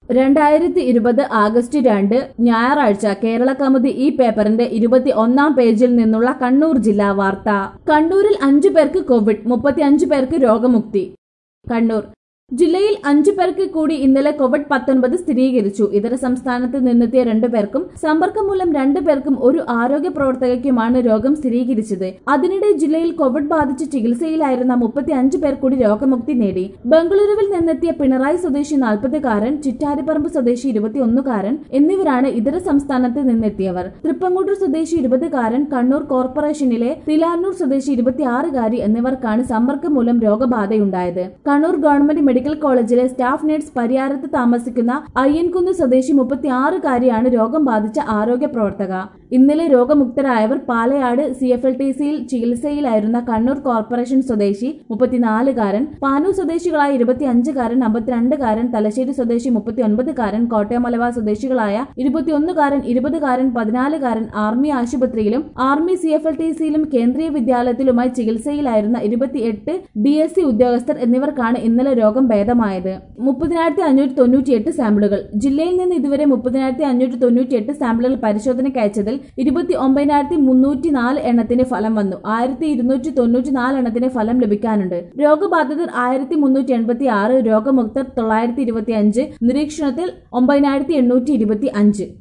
രണ്ടായിരത്തി ഇരുപത് ആഗസ്റ്റ് രണ്ട് ഞായറാഴ്ച കേരള കൗമുദി ഈ പേപ്പറിന്റെ ഇരുപത്തി ഒന്നാം പേജിൽ നിന്നുള്ള കണ്ണൂർ ജില്ലാ വാർത്ത കണ്ണൂരിൽ അഞ്ചു പേർക്ക് കോവിഡ് മുപ്പത്തി അഞ്ചു പേർക്ക് രോഗമുക്തി കണ്ണൂർ ജില്ലയിൽ അഞ്ചു പേർക്ക് കൂടി ഇന്നലെ കോവിഡ് പത്തൊൻപത് സ്ഥിരീകരിച്ചു ഇതര സംസ്ഥാനത്ത് നിന്നെത്തിയ രണ്ടു പേർക്കും സമ്പർക്കം മൂലം രണ്ടു പേർക്കും ഒരു ആരോഗ്യ പ്രവർത്തകയ്ക്കുമാണ് രോഗം സ്ഥിരീകരിച്ചത് അതിനിടെ ജില്ലയിൽ കോവിഡ് ബാധിച്ച് ചികിത്സയിലായിരുന്ന മുപ്പത്തി അഞ്ചു പേർ കൂടി രോഗമുക്തി നേടി ബംഗളൂരുവിൽ നിന്നെത്തിയ പിണറായി സ്വദേശി നാൽപ്പതുകാരൻ ചിറ്റാരിപ്പറമ്പ് സ്വദേശി ഇരുപത്തിയൊന്നുകാരൻ എന്നിവരാണ് ഇതര സംസ്ഥാനത്ത് നിന്നെത്തിയവർ തൃപ്പങ്ങോട്ടൂർ സ്വദേശി ഇരുപതുകാരൻ കണ്ണൂർ കോർപ്പറേഷനിലെ തിലാനൂർ സ്വദേശി ഇരുപത്തിയാറുകാരി എന്നിവർക്കാണ് സമ്പർക്കം മൂലം രോഗബാധയുണ്ടായത് കണ്ണൂർ ഗവൺമെന്റ് മെഡിക്കൽ കോളേജിലെ സ്റ്റാഫ് നഴ്സ് പരിയാരത്ത് താമസിക്കുന്ന അയ്യൻകുന്ന് സ്വദേശി മുപ്പത്തിയാറുകാരിയാണ് രോഗം ബാധിച്ച ആരോഗ്യ പ്രവർത്തക ഇന്നലെ രോഗമുക്തരായവർ Palayad C F L T സിയിൽ ചികിത്സയിലായിരുന്ന കണ്ണൂർ കോർപ്പറേഷൻ സ്വദേശി മുപ്പത്തിനാലുകാരൻ പാനൂർ സ്വദേശികളായ ഇരുപത്തിയഞ്ചുകാരൻ അമ്പത്തിരണ്ടുകാരൻ തലശ്ശേരി സ്വദേശി മുപ്പത്തിയൊൻപതുകാരൻ കോട്ടയം മലബാർ സ്വദേശികളായ ഇരുപത്തിയൊന്നുകാരൻ ഇരുപതുകാരൻ പതിനാലുകാരൻ ആർമി ആശുപത്രിയിലും army C F L T സിയിലും കേന്ദ്രീയ വിദ്യാലയത്തിലുമായി ചികിത്സയിലായിരുന്ന ഇരുപത്തിയെട്ട് ബി എസ് സി ഉദ്യോഗസ്ഥർ എന്നിവർക്കാണ് ഇന്നലെ രോഗം ഭേദമായത് മുപ്പതിനായിരത്തി അഞ്ഞൂറ്റി തൊണ്ണൂറ്റിയെട്ട് സാമ്പിളുകൾ ജില്ലയിൽ നിന്ന് ഇതുവരെ മുപ്പതിനായിരത്തി അഞ്ഞൂറ്റി തൊണ്ണൂറ്റിയെട്ട് സാമ്പിളുകൾ പരിശോധനയ്ക്ക് അയച്ചതിൽ ഇരുപത്തി ഒമ്പതിനായിരത്തി മുന്നൂറ്റി നാല് എണ്ണത്തിന് ഫലം വന്നു ആയിരത്തി ഇരുന്നൂറ്റി തൊണ്ണൂറ്റി നാല് എണ്ണത്തിന് ഫലം ലഭിക്കാനുണ്ട് രോഗബാധിതർ ആയിരത്തി മുന്നൂറ്റി എൺപത്തി ആറ് രോഗമുക്തർ തൊള്ളായിരത്തി ഇരുപത്തി അഞ്ച് നിരീക്ഷണത്തിൽ ഒമ്പതിനായിരത്തി എണ്ണൂറ്റി ഇരുപത്തി അഞ്ച്